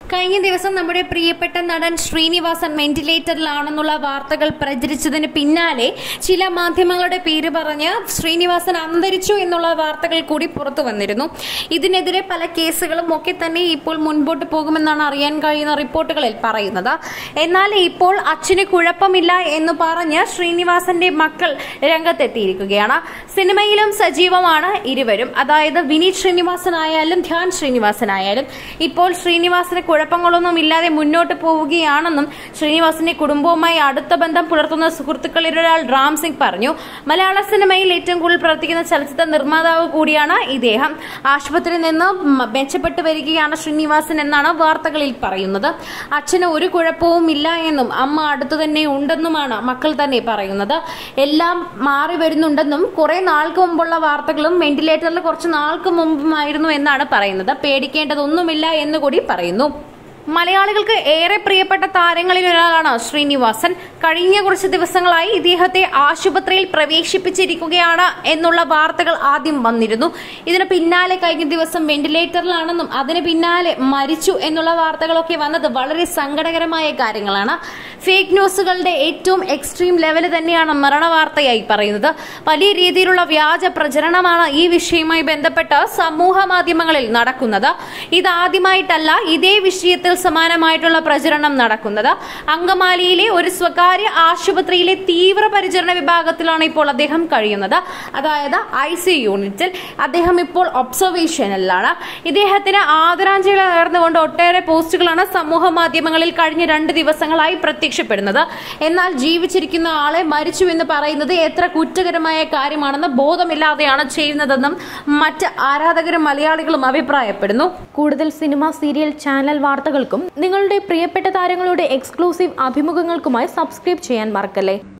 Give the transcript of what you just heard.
കഴിഞ്ഞ ദിവസം നമ്മുടെ പ്രിയപ്പെട്ട നടൻ ശ്രീനിവാസൻ വെന്റിലേറ്ററിലാണെന്നുള്ള വാർത്തകൾ പ്രചരിച്ചതിന് പിന്നാലെ ചില മാധ്യമങ്ങളുടെ പേര് പറഞ്ഞ് ശ്രീനിവാസൻ അന്തരിച്ചു എന്നുള്ള വാർത്തകൾ കൂടി പുറത്തു വന്നിരുന്നു ഇതിനെതിരെ പല കേസുകളും ഒക്കെ തന്നെ ഇപ്പോൾ മുൻപോട്ട് പോകുമെന്നാണ് അറിയാൻ കഴിയുന്ന റിപ്പോർട്ടുകളിൽ പറയുന്നത് എന്നാൽ ഇപ്പോൾ അച്ഛന് കുഴപ്പമില്ല എന്ന് പറഞ്ഞ് ശ്രീനിവാസന്റെ മക്കൾ രംഗത്തെത്തിയിരിക്കുകയാണ് സിനിമയിലും സജീവമാണ് ഇരുവരും അതായത് വിനീത് ശ്രീനിവാസനായാലും ധ്യാൻ ശ്രീനിവാസനായാലും ഇപ്പോൾ ശ്രീനിവാസന് കുഴപ്പങ്ങളൊന്നും ഇല്ലാതെ മുന്നോട്ട് പോവുകയാണെന്നും ശ്രീനിവാസന്റെ കുടുംബവുമായി അടുത്ത ബന്ധം പുലർത്തുന്ന സുഹൃത്തുക്കളിൽ ഒരാൾ റാം സിംഗ് പറഞ്ഞു മലയാള സിനിമയിൽ ഏറ്റവും കൂടുതൽ പ്രവർത്തിക്കുന്ന ചലച്ചിത്ര നിർമ്മാതാവ് കൂടിയാണ് ഇദ്ദേഹം ആശുപത്രിയിൽ നിന്ന് മ- മെച്ചപ്പെട്ടു വരികയാണ് ശ്രീനിവാസൻ എന്നാണ് വാർത്തകളിൽ പറയുന്നത് അച്ഛന് ഒരു കുഴപ്പവും ഇല്ല എന്നും അമ്മ അടുത്തു തന്നെ ഉണ്ടെന്നുമാണ് മക്കൾ തന്നെ പറയുന്നത് എല്ലാം മാറി വരുന്നുണ്ടെന്നും കുറെ നാൾക്ക് മുമ്പുള്ള വാർത്തകളും വെന്റിലേറ്ററിൽ കുറച്ച് നാൾക്ക് മുമ്പുമായിരുന്നു എന്നാണ് പറയുന്നത് പേടിക്കേണ്ടതൊന്നുമില്ല എന്ന് കൂടി പറയുന്നു മലയാളികൾക്ക് ഏറെ പ്രിയപ്പെട്ട താരങ്ങളിൽ ഒരാളാണ് ശ്രീനിവാസൻ കഴിഞ്ഞ കുറച്ച് ദിവസങ്ങളായി ഇദ്ദേഹത്തെ ആശുപത്രിയിൽ പ്രവേശിപ്പിച്ചിരിക്കുകയാണ് എന്നുള്ള വാർത്തകൾ ആദ്യം വന്നിരുന്നു ഇതിന് പിന്നാലെ കഴിഞ്ഞ ദിവസം വെന്റിലേറ്ററിലാണെന്നും അതിന് പിന്നാലെ മരിച്ചു എന്നുള്ള വാർത്തകളൊക്കെ വന്നത് വളരെ സങ്കടകരമായ കാര്യങ്ങളാണ് ഫേക്ക് ന്യൂസുകളുടെ ഏറ്റവും എക്സ്ട്രീം ലെവൽ തന്നെയാണ് മരണവാർത്തയായി പറയുന്നത് വലിയ രീതിയിലുള്ള വ്യാജ പ്രചരണമാണ് ഈ വിഷയവുമായി ബന്ധപ്പെട്ട് സമൂഹ മാധ്യമങ്ങളിൽ നടക്കുന്നത് ഇതാദ്യമായിട്ടല്ല ഇതേ വിഷയത്തിൽ സമാനമായിട്ടുള്ള പ്രചരണം നടക്കുന്നത് അങ്കമാലിയിലെ ഒരു സ്വകാര്യ ആശുപത്രിയിലെ തീവ്ര പരിചരണ വിഭാഗത്തിലാണ് ഇപ്പോൾ അദ്ദേഹം കഴിയുന്നത് അതായത് ഐ സി യൂണിറ്റിൽ അദ്ദേഹം ഇപ്പോൾ ഒബ്സർവേഷനിലാണ് ഇദ്ദേഹത്തിന് ആദരാഞ്ജലി നേർന്നുകൊണ്ട് ഒട്ടേറെ പോസ്റ്റുകളാണ് സമൂഹ മാധ്യമങ്ങളിൽ കഴിഞ്ഞ രണ്ട് ദിവസങ്ങളായി പ്രത്യക്ഷപ്പെടുന്നത് എന്നാൽ ജീവിച്ചിരിക്കുന്ന ആളെ മരിച്ചു എന്ന് പറയുന്നത് എത്ര കുറ്റകരമായ കാര്യമാണെന്ന് ബോധമില്ലാതെയാണ് ചെയ്യുന്നതെന്നും മറ്റ് ആരാധകരും മലയാളികളും അഭിപ്രായപ്പെടുന്നു കൂടുതൽ സിനിമ സീരിയൽ ചാനൽ വാർത്തകൾക്കും നിങ്ങളുടെ പ്രിയപ്പെട്ട താരങ്ങളുടെ എക്സ്ക്ലൂസീവ് അഭിമുഖങ്ങൾക്കുമായി സബ്സ്ക്രൈബ് ചെയ്യാൻ മറക്കല്ലേ